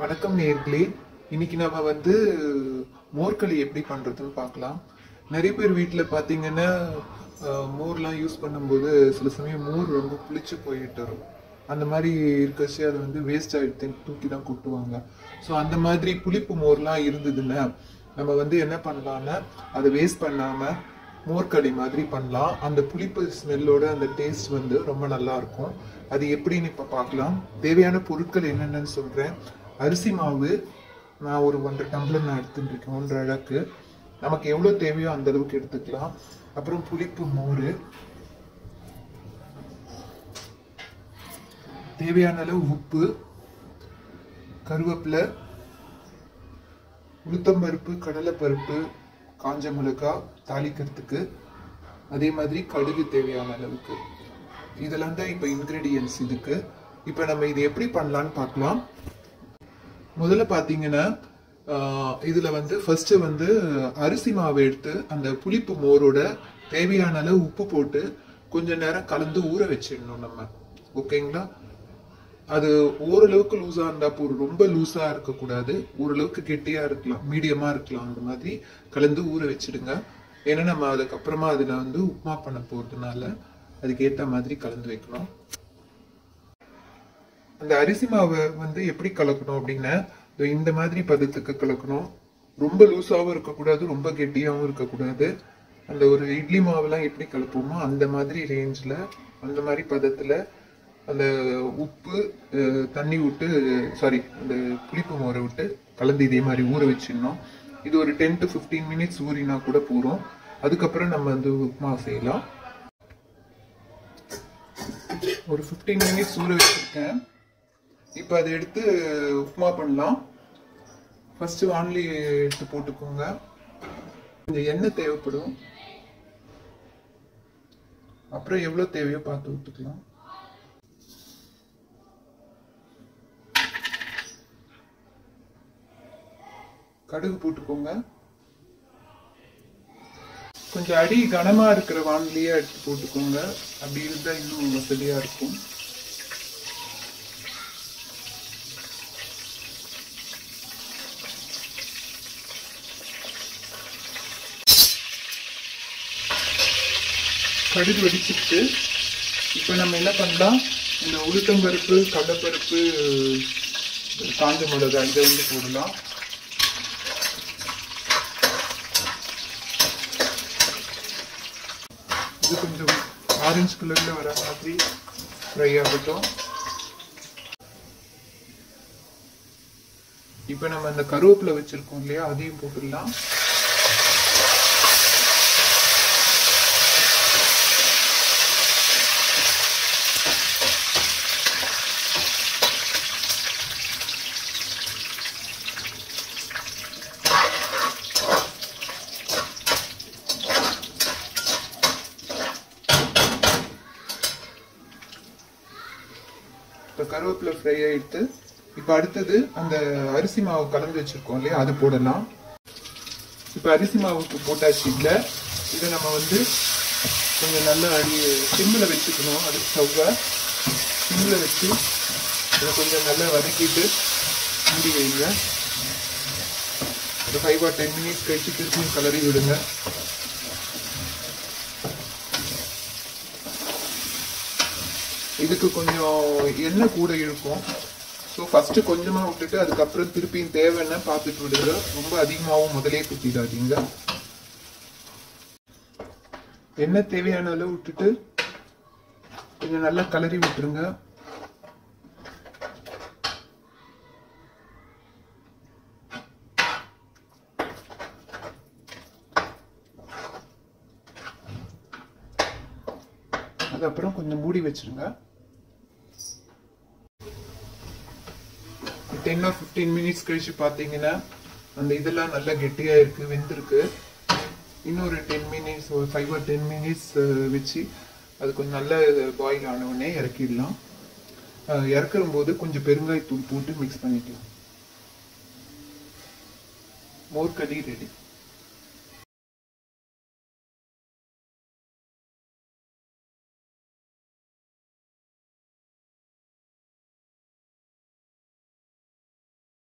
வணக்கம் நேர்களே இன்னைக்கு நம்ம வந்து மோர்களி எப்படி பண்றதுன்னு பார்க்கலாம் நிறைய பேர் வீட்டில் பார்த்தீங்கன்னா அஹ், மோர்லாம் யூஸ் பண்ணும்போது சில சமயம் மோர் ரொம்ப புளிச்சு போயிட்டு வரும் அந்த மாதிரி இருக்கச்சு அது வந்து வேஸ்ட் ஆகிடுது தூக்கி தான் கொட்டுவாங்க ஸோ அந்த மாதிரி புளிப்பு மோர்லாம் இருந்ததுன்னா நம்ம வந்து என்ன பண்ணலாம்னா அதை வேஸ்ட் பண்ணாம மோர்களி மாதிரி பண்ணலாம் அந்த புளிப்பு ஸ்மெல்லோட அந்த டேஸ்ட் வந்து ரொம்ப நல்லா இருக்கும் அது எப்படின்னு இப்போ பார்க்கலாம் தேவையான பொருட்கள் என்னென்னு சொல்கிறேன் அரிசி மாவு நான் ஒரு ஒன்றரை டம்ளர் நான் எடுத்துட்டு இருக்கேன் ஒன்றரை அழகு நமக்கு எவ்வளோ தேவையோ அந்த அளவுக்கு எடுத்துக்கலாம் அப்புறம் புளிப்பு மோர் தேவையான அளவு உப்பு கருவேப்பிலை உளுத்தம்பருப்பு கடலைப்பருப்பு காஞ்ச மிளகாய் தாளிக்கிறதுக்கு அதே மாதிரி கடுகு தேவையான அளவுக்கு இதெல்லாம் தான் இப்போ இன்க்ரீடியன்ஸ் இதுக்கு இப்போ நம்ம இது எப்படி பண்ணலான்னு பார்க்கலாம் முதல்ல பார்த்தீங்கன்னா ஆஹ், இதுல வந்து ஃபர்ஸ்ட் வந்து அரிசி மாவு எடுத்து அந்த புளிப்பு மோரோட தேவையான அளவு உப்பு போட்டு கொஞ்ச நேரம் கலந்து ஊற வச்சிடணும் நம்ம ஓகேங்களா அது ஓரளவுக்கு லூஸா இருந்தா போதும் ரொம்ப லூஸா இருக்கக்கூடாது ஓரளவுக்கு கெட்டியா இருக்கலாம் மீடியமா இருக்கலாம் அந்த மாதிரி கலந்து ஊற வச்சிடுங்க ஏன்னா நம்ம அதுக்கப்புறமா அதுல வந்து உப்புமா பண்ண போறதுனால அதுக்கு ஏத்த மாதிரி கலந்து வைக்கணும் அந்த அரிசி மாவை வந்து எப்படி கலக்கணும் அப்படின்னா இதோ இந்த மாதிரி பதத்துக்கு கலக்கணும் ரொம்ப லூஸாவும் இருக்கக்கூடாது ரொம்ப கெட்டியாவும் இருக்கக்கூடாது அந்த ஒரு இட்லி மாவுலாம் எப்படி கலப்போமோ அந்த மாதிரி ரேஞ்சில் அந்த மாதிரி பதத்துல அந்த உப்பு அஹ், தண்ணி விட்டு சாரி அந்த புளிப்பு மோரை விட்டு கலந்து இதே மாதிரி ஊற வச்சிடணும் இது ஒரு டென் டு ஃபிஃப்டீன் மினிட்ஸ் ஊறினா கூட போகிறோம் அதுக்கப்புறம் நம்ம வந்து உப்புமா செய்யலாம் ஒரு ஃபிஃப்டீன் மினிட்ஸ் ஊற வச்சிருக்கேன் இப்போ அதை எடுத்து உப்புமா பண்ணலாம் ஃபர்ஸ்ட் வான்லி எடுத்து போட்டுக்கோங்க கொஞ்சம் எண்ணெய் தேவைப்படும் அப்புறம் எவ்வளோ தேவையோ பார்த்து விட்டுக்கலாம் கடுகு போட்டுக்கோங்க கொஞ்சம் அடி கனமா இருக்கிற வானிலையே எடுத்து போட்டுக்கோங்க அப்படி இருந்தா இன்னும் வசதியா இருக்கும் கடுகு வெடிச்சிட்டு இப்போ நம்ம என்ன பண்ணலாம் இந்த உளுத்தம்பருப்பு கடலைப்பருப்பு காஞ்ச மிளகாய் இதை வந்து போடலாம் இது கொஞ்சம் ஆரஞ்சு கலர்ல வர மாதிரி ஃப்ரை ஆகட்டும் இப்போ நம்ம அந்த கருவேப்பிலை வச்சிருக்கோம் இல்லையா அதையும் போட்டுடலாம் இப்போ கருவேப்பிலை ஃப்ரை ஆயிடுத்து இப்போ அடுத்தது அந்த அரிசி மாவு கலந்து வச்சிருக்கோம் இல்லையா அது போடலாம் இப்போ அரிசி மாவுக்கு போட்டாச்சு இல்லை இதை நம்ம வந்து கொஞ்சம் நல்லா அடி சிம்மில் வச்சுக்கணும் அது ஸ்டவ்வை சிம்மில் வச்சு இதை கொஞ்சம் நல்லா வதக்கிட்டு மூடி வைங்க ஒரு ஃபைவ் ஆர் டென் மினிட்ஸ் கழிச்சு திருப்பியும் கலரி விடுங்க இதுக்கு கொஞ்சம் எண்ணெய் கூட இருக்கும் ஸோ ஃபஸ்ட்டு கொஞ்சமாக விட்டுட்டு அதுக்கப்புறம் திருப்பியும் தேவைன்னா பார்த்துட்டு விடுங்க ரொம்ப அதிகமாகவும் முதலே குத்திடாதீங்க எண்ணெய் தேவையான அளவு விட்டுட்டு கொஞ்சம் நல்லா கலரி விட்டுருங்க அதுக்கப்புறம் கொஞ்சம் மூடி வச்சிருங்க டென் ஆர் ஃபிஃப்டீன் மினிட்ஸ் கழிச்சு பார்த்தீங்கன்னா அந்த இதெல்லாம் நல்லா கெட்டியா இருக்கு வெந்திருக்கு இன்னொரு டென் மினிட்ஸ் ஒரு ஃபைவ் ஆர் டென் மினிட்ஸ் வச்சு அது கொஞ்சம் நல்ல பாயில் ஆன உடனே இறக்கிடலாம் அஹ், இறக்குற போது கொஞ்சம் பெருங்காயத்தூள் போட்டு மிக்ஸ் பண்ணிக்கலாம் மோர் கறி ரெடி